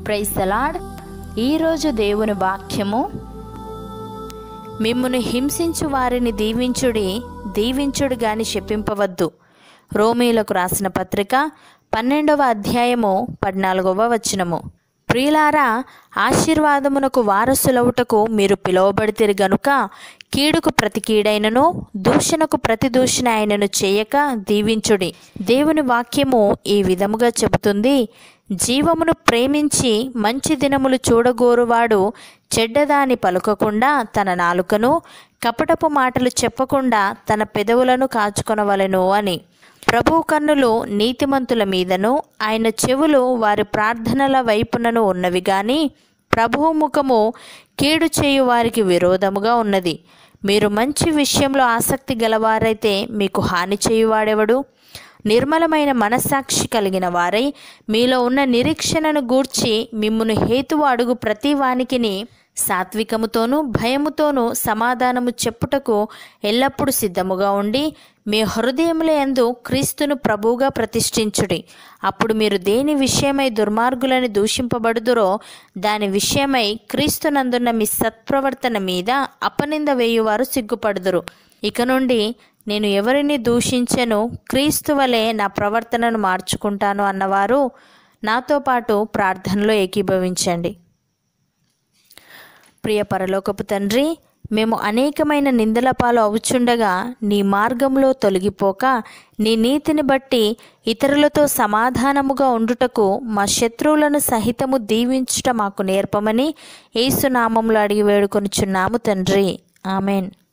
praise the Lord ఈరోజు దేవుని వాక్యము మిమ్మును హింసించు వారిని దీవించుడి దీవించుడు గాని శపింపవద్దు రోమీలకు రాసిన పత్రిక పన్నెండవ అధ్యాయము పద్నాలుగవ వచనము ప్రియులారా ఆశీర్వాదమునకు వారసులవుటకు మీరు పిలువబడితిరి గనుక కీడుకు ప్రతి కీడైనను దూషణకు ప్రతి దూషణ ఆయనను చేయక దీవించుడి దేవుని వాక్యము ఈ విధముగా చెబుతుంది జీవమును ప్రేమించి మంచి దినములు చూడగోరువాడు చెడ్డదాని పలుకకుండా తన నాలుకను కపటపు మాటలు చెప్పకుండా తన పెదవులను కాచుకొనవలెను అని ప్రభు కన్నులు నీతిమంతుల మీదను ఆయన చెవులు వారి ప్రార్థనల వైపునను ఉన్నవి గాని ప్రభువు ముఖము కీడు చేయు వారికి విరోధముగా ఉన్నది మీరు మంచి విషయంలో ఆసక్తి గలవారైతే మీకు హాని చేయువాడెవడు నిర్మలమైన మనస్సాక్షి కలిగిన వారై మీలో ఉన్న నిరీక్షణను గూర్చి మిమ్మును హేతువు అడుగు ప్రతి వానికిని సాత్వికముతోనూ భయముతోనూ సమాధానము చెప్పుటకు ఎల్లప్పుడూ సిద్ధముగా ఉండి మీ హృదయముల యందు క్రీస్తును ప్రభువుగా ప్రతిష్ఠించుడి అప్పుడు మీరు దేని విషయమై దుర్మార్గులని దూషింపబడుదురో దాని విషయమై క్రీస్తునందున్న మీ సత్ప్రవర్తన మీద అపనింద వేయువారు సిగ్గుపడుదురు ఇక నుండి నేను ఎవరిని దూషించను క్రీస్తు వలె నా ప్రవర్తనను మార్చుకుంటాను అన్నవారు నాతో పాటు ప్రార్థనలో ఏకీభవించండి ప్రియ పరలోకపు తండ్రి మేము అనేకమైన నిందల పాలు అవుచుండగా నీ మార్గంలో తొలగిపోక నీ నీతిని బట్టి ఇతరులతో సమాధానముగా ఉండుటకు మా శత్రువులను సహితము దీవించుట మాకు నేర్పమని ఏసునామంలో అడిగి వేడుకొనుచున్నాము తండ్రి ఆమెన్